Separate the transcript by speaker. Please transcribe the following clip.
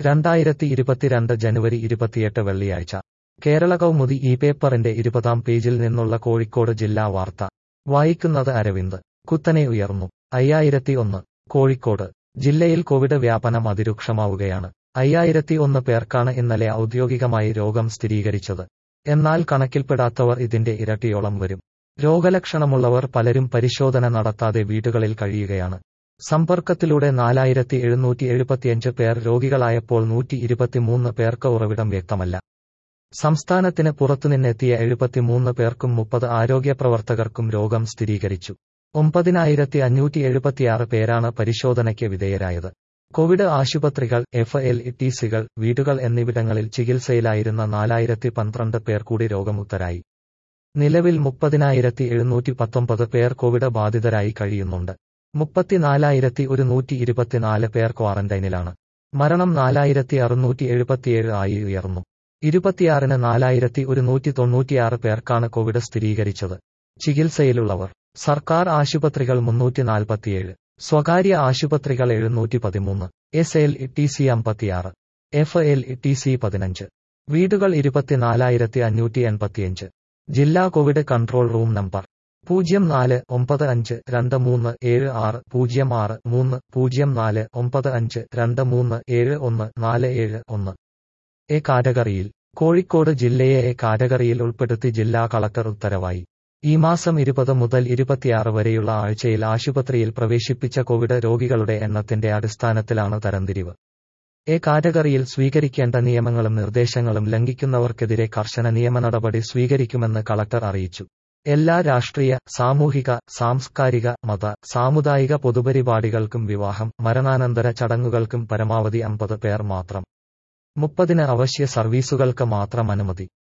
Speaker 1: രണ്ടായിരത്തി ഇരുപത്തിരണ്ട് ജനുവരി ഇരുപത്തിയെട്ട് വെള്ളിയാഴ്ച കേരള കൗമുദി ഈ പേപ്പറിന്റെ ഇരുപതാം പേജിൽ നിന്നുള്ള കോഴിക്കോട് ജില്ലാ വാർത്ത വായിക്കുന്നത് അരവിന്ദ് കുത്തനെ ഉയർന്നു അയ്യായിരത്തി ഒന്ന് കോഴിക്കോട് ജില്ലയിൽ കോവിഡ് വ്യാപനം അതിരൂക്ഷമാവുകയാണ് അയ്യായിരത്തി ഒന്ന് പേർക്കാണ് ഇന്നലെ ഔദ്യോഗികമായി രോഗം സ്ഥിരീകരിച്ചത് എന്നാൽ കണക്കിൽപ്പെടാത്തവർ ഇതിന്റെ ഇരട്ടിയോളം വരും രോഗലക്ഷണമുള്ളവർ പലരും പരിശോധന നടത്താതെ വീടുകളിൽ കഴിയുകയാണ് സമ്പർക്കത്തിലൂടെ നാലായിരത്തി എഴുന്നൂറ്റി എഴുപത്തിയഞ്ച് പേർ രോഗികളായപ്പോൾ നൂറ്റി ഇരുപത്തിമൂന്ന് പേർക്ക് ഉറവിടം വ്യക്തമല്ല സംസ്ഥാനത്തിന് പുറത്തുനിന്നെത്തിയ എഴുപത്തിമൂന്ന് പേർക്കും മുപ്പത് ആരോഗ്യ പ്രവർത്തകർക്കും രോഗം സ്ഥിരീകരിച്ചു ഒമ്പതിനായിരത്തി അഞ്ഞൂറ്റി എഴുപത്തിയാറ് പേരാണ് പരിശോധനയ്ക്ക് വിധേയരായത് കോവിഡ് ആശുപത്രികൾ എഫ് എൽ ടി സികൾ വീടുകൾ എന്നിവിടങ്ങളിൽ ചികിത്സയിലായിരുന്ന നാലായിരത്തി പന്ത്രണ്ട് പേർ കൂടി രോഗമുക്തരായി നിലവിൽ മുപ്പതിനായിരത്തി എഴുന്നൂറ്റി പത്തൊമ്പത് പേർ കോവിഡ് ബാധിതരായി കഴിയുന്നുണ്ട് മുപ്പത്തിനാലായിരത്തി ഒരുന്നൂറ്റി ഇരുപത്തിനാല് പേർ ക്വാറന്റൈനിലാണ് മരണം നാലായിരത്തി അറുന്നൂറ്റി എഴുപത്തിയേഴ് ആയി ഉയർന്നു ഇരുപത്തിയാറിന് നാലായിരത്തി ഒരുന്നൂറ്റി തൊണ്ണൂറ്റിയാറ് പേർക്കാണ് കോവിഡ് സ്ഥിരീകരിച്ചത് ചികിത്സയിലുള്ളവർ സർക്കാർ ആശുപത്രികൾ മുന്നൂറ്റി നാൽപ്പത്തിയേഴ് സ്വകാര്യ ആശുപത്രികൾ എഴുന്നൂറ്റി പതിമൂന്ന് എസ് എൽ ടി സി അമ്പത്തിയാറ് എഫ് എൽ ടി സി പതിനഞ്ച് വീടുകൾ ഇരുപത്തിനാലായിരത്തി അഞ്ഞൂറ്റി എൺപത്തിയഞ്ച് ജില്ലാ കോവിഡ് കൺട്രോൾ റൂം നമ്പർ പൂജ്യം നാല് ഒമ്പത് അഞ്ച് രണ്ട് മൂന്ന് ഏഴ് ആറ് പൂജ്യം ആറ് മൂന്ന് പൂജ്യം നാല് ഒമ്പത് അഞ്ച് രണ്ട് മൂന്ന് ഏഴ് ഒന്ന് നാല് ഏഴ് ഒന്ന് എ കാറ്റഗറിയിൽ കോഴിക്കോട് ജില്ലയെ എ കാറ്റഗറിയിൽ ഉൾപ്പെടുത്തി ജില്ലാ കളക്ടർ ഉത്തരവായി ഈ മാസം ഇരുപത് മുതൽ ഇരുപത്തിയാറ് വരെയുള്ള ആഴ്ചയിൽ ആശുപത്രിയിൽ പ്രവേശിപ്പിച്ച കോവിഡ് രോഗികളുടെ എണ്ണത്തിന്റെ അടിസ്ഥാനത്തിലാണ് തരംതിരിവ് എ കാറ്റഗറിയിൽ സ്വീകരിക്കേണ്ട നിയമങ്ങളും നിർദ്ദേശങ്ങളും ലംഘിക്കുന്നവർക്കെതിരെ കർശന നിയമ നടപടി സ്വീകരിക്കുമെന്ന് കളക്ടർ അറിയിച്ചു എല്ലാ രാഷ്ട്രീയ സാമൂഹിക സാംസ്കാരിക മത സാമുദായിക പൊതുപരിപാടികൾക്കും വിവാഹം മരണാനന്തര ചടങ്ങുകൾക്കും പരമാവധി അമ്പത് പേർ മാത്രം മുപ്പതിന് അവശ്യ സർവീസുകൾക്ക് മാത്രം അനുമതി